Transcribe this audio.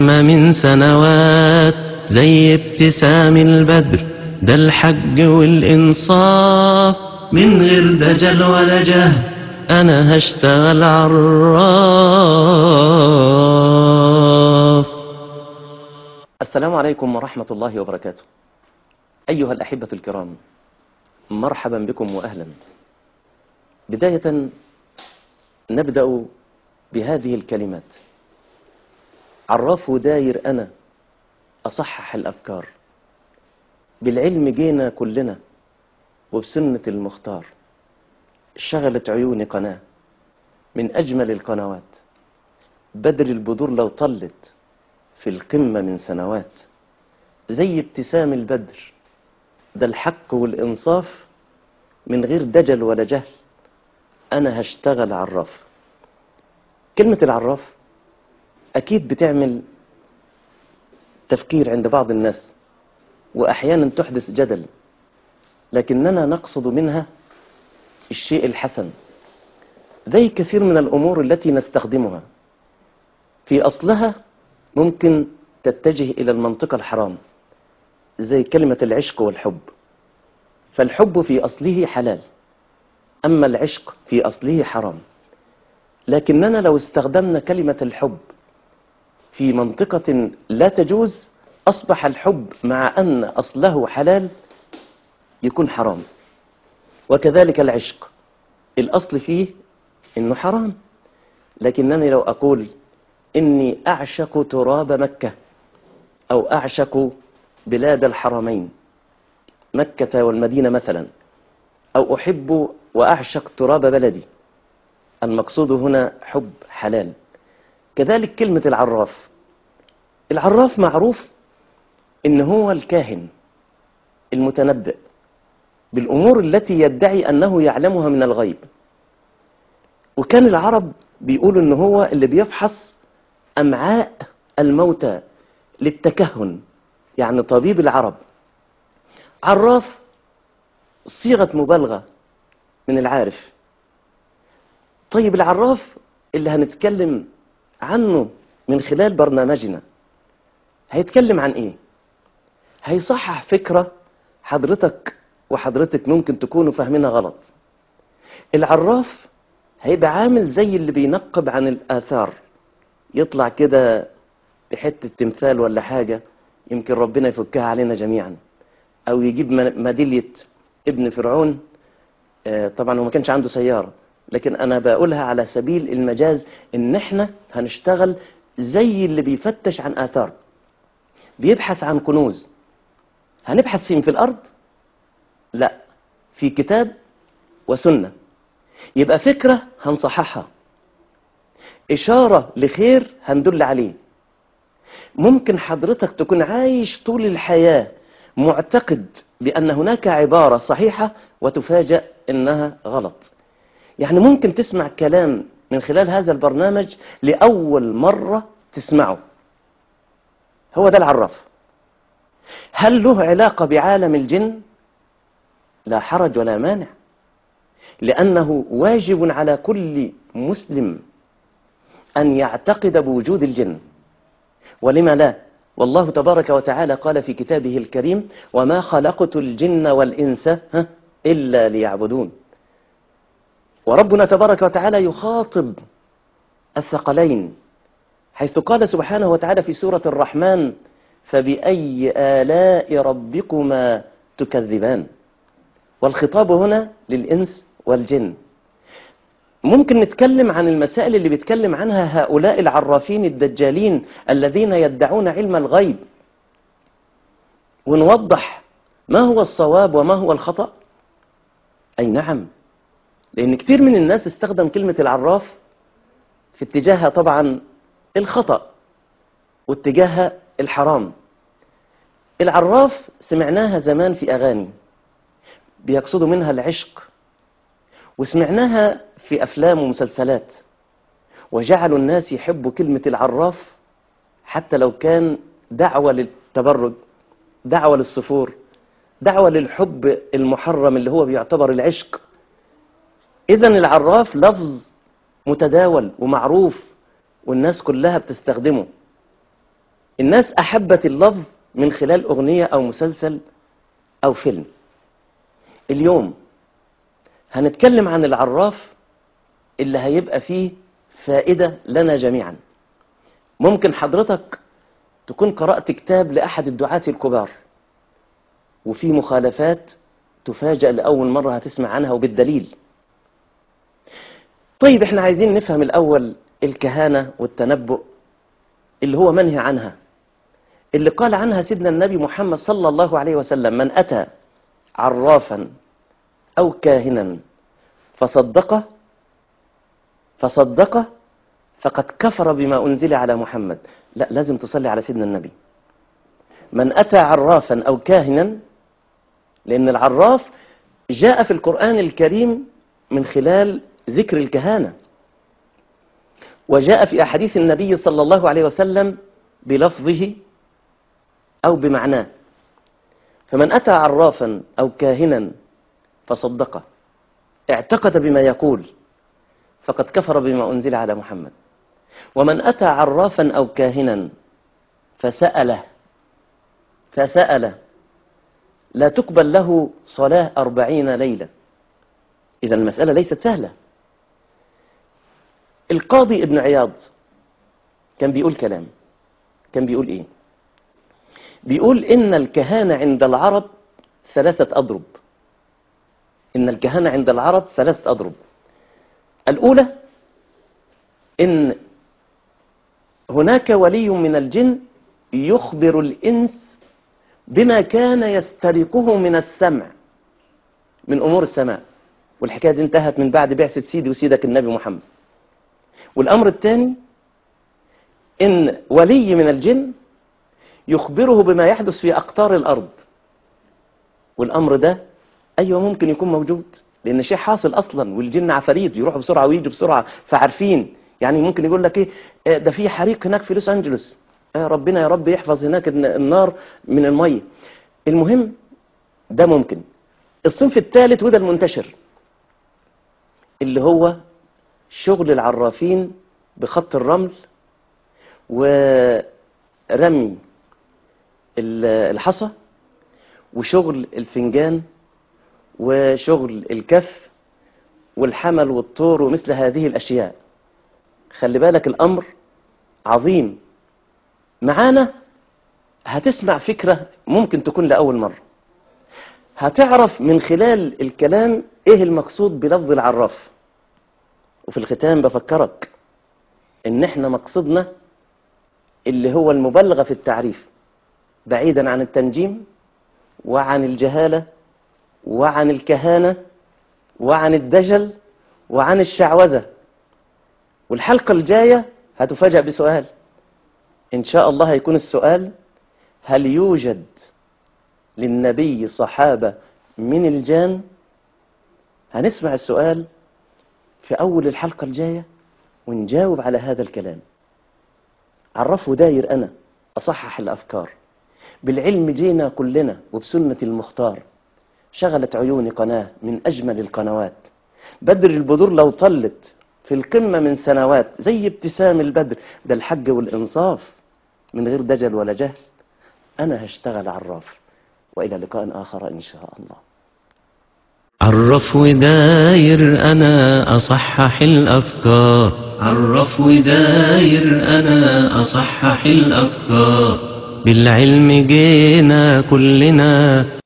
ما من سنوات زي ابتسام البدر ده الحج والإنصاف من غير دجل ولا جهل أنا هشتغل عراف السلام عليكم ورحمة الله وبركاته أيها الأحبة الكرام مرحبا بكم وأهلا بداية نبدأ بهذه الكلمات عراف داير أنا أصحح الأفكار بالعلم جينا كلنا وبسنة المختار شغلت عيوني قناة من أجمل القنوات بدر البدور لو طلت في القمة من سنوات زي ابتسام البدر ده الحق والإنصاف من غير دجل ولا جهل أنا هشتغل عراف كلمة العراف أكيد بتعمل تفكير عند بعض الناس وأحيانا تحدث جدل لكننا نقصد منها الشيء الحسن زي كثير من الأمور التي نستخدمها في أصلها ممكن تتجه إلى المنطقة الحرام زي كلمة العشق والحب فالحب في أصله حلال أما العشق في أصله حرام لكننا لو استخدمنا كلمة الحب في منطقة لا تجوز أصبح الحب مع أن أصله حلال يكون حرام وكذلك العشق الأصل فيه إنه حرام لكنني لو أقول إني أعشق تراب مكة أو أعشق بلاد الحرمين مكة والمدينة مثلا أو أحب وأعشق تراب بلدي المقصود هنا حب حلال كذلك كلمة العراف العراف معروف إن هو الكاهن المتنبئ بالأمور التي يدعي أنه يعلمها من الغيب وكان العرب بيقولوا إن هو اللي بيفحص أمعاء الموتى للتكهن يعني طبيب العرب عراف صيغة مبالغة من العارف طيب العراف اللي هنتكلم عنه من خلال برنامجنا هيتكلم عن ايه هيصحح فكرة حضرتك وحضرتك ممكن تكونوا فاهمينها غلط العراف هيبقى عامل زي اللي بينقب عن الآثار يطلع كده بحتة تمثال ولا حاجة يمكن ربنا يفكها علينا جميعا أو يجيب ميدالية ابن فرعون طبعا هو ما كانش عنده سيارة لكن أنا بقولها على سبيل المجاز إن إحنا هنشتغل زي اللي بيفتش عن آثار بيبحث عن كنوز هنبحث فين في الأرض؟ لا في كتاب وسنة يبقى فكرة هنصححها إشارة لخير هندل عليه ممكن حضرتك تكون عايش طول الحياة معتقد بأن هناك عبارة صحيحة وتفاجأ إنها غلط يعني ممكن تسمع كلام من خلال هذا البرنامج لأول مرة تسمعه هو ده العراف هل له علاقة بعالم الجن؟ لا حرج ولا مانع لأنه واجب على كل مسلم أن يعتقد بوجود الجن ولما لا والله تبارك وتعالى قال في كتابه الكريم وما خلقت الجن والإنس إلا ليعبدون وربنا تبارك وتعالى يخاطب الثقلين حيث قال سبحانه وتعالى في سورة الرحمن فبأي آلاء ربكما تكذبان والخطاب هنا للإنس والجن ممكن نتكلم عن المسائل اللي بيتكلم عنها هؤلاء العرافين الدجالين الذين يدعون علم الغيب ونوضح ما هو الصواب وما هو الخطأ أي نعم لأن كتير من الناس استخدم كلمة العراف في اتجاهها طبعا الخطأ واتجاهها الحرام العراف سمعناها زمان في أغاني بيقصدوا منها العشق وسمعناها في أفلام ومسلسلات وجعلوا الناس يحبوا كلمة العراف حتى لو كان دعوة للتبرج دعوة للصفور دعوة للحب المحرم اللي هو بيعتبر العشق إذا العراف لفظ متداول ومعروف والناس كلها بتستخدمه الناس أحبت اللفظ من خلال أغنية أو مسلسل أو فيلم اليوم هنتكلم عن العراف اللي هيبقى فيه فائدة لنا جميعا ممكن حضرتك تكون قرأت كتاب لأحد الدعاة الكبار وفي مخالفات تفاجأ لأول مرة هتسمع عنها وبالدليل طيب احنا عايزين نفهم الأول الكهانة والتنبؤ اللي هو منهي عنها اللي قال عنها سيدنا النبي محمد صلى الله عليه وسلم من أتى عرافا أو كاهنا فصدقه فصدقه فقد كفر بما أنزل على محمد لا لازم تصلي على سيدنا النبي من أتى عرافا أو كاهنا لأن العراف جاء في القرآن الكريم من خلال ذكر الكهانة وجاء في أحاديث النبي صلى الله عليه وسلم بلفظه أو بمعناه فمن أتى عرافا أو كاهنا فصدقه اعتقد بما يقول فقد كفر بما أنزل على محمد ومن أتى عرافا أو كاهنا فسأله فسأله لا تقبل له صلاة أربعين ليلة إذا المسألة ليست سهلة القاضي ابن عياض كان بيقول كلام كان بيقول إيه بيقول إن الكهانة عند العرب ثلاثة أضرب إن الكهانة عند العرب ثلاثة أضرب الأولى إن هناك ولي من الجن يخبر الإنس بما كان يسترقه من السمع من أمور السماء والحكاية دي انتهت من بعد بعثة سيدي وسيدك النبي محمد والأمر الثاني إن ولي من الجن يخبره بما يحدث في أقطار الأرض والأمر ده أيوة ممكن يكون موجود لأن شيء حاصل أصلا والجن عفاريت يروحوا بسرعة ويجوا بسرعة فعارفين يعني ممكن يقول لك إيه ده في حريق هناك في لوس أنجلوس آه ربنا يا رب يحفظ هناك النار من المية المهم ده ممكن الصنف الثالث وده المنتشر اللي هو شغل العرافين بخط الرمل ورمي الحصى وشغل الفنجان وشغل الكف والحمل والطور ومثل هذه الأشياء خلي بالك الأمر عظيم معانا هتسمع فكرة ممكن تكون لأول مرة هتعرف من خلال الكلام ايه المقصود بلفظ العراف وفي الختام بفكرك ان احنا مقصدنا اللي هو المبالغة في التعريف بعيدا عن التنجيم وعن الجهالة وعن الكهانة وعن الدجل وعن الشعوذة والحلقة الجاية هتفاجأ بسؤال إن شاء الله هيكون السؤال هل يوجد للنبي صحابة من الجان هنسمع السؤال في أول الحلقة الجاية ونجاوب على هذا الكلام عرفوا داير أنا أصحح الأفكار بالعلم جينا كلنا وبسنة المختار شغلت عيوني قناة من أجمل القنوات بدر البدور لو طلت في القمة من سنوات زي ابتسام البدر ده الحج والإنصاف من غير دجل ولا جهل أنا هشتغل عراف وإلى لقاء آخر إن شاء الله عرف وداير أنا أصحح الأفكار عرف وداير أنا أصحح الأفكار بالعلم جينا كلنا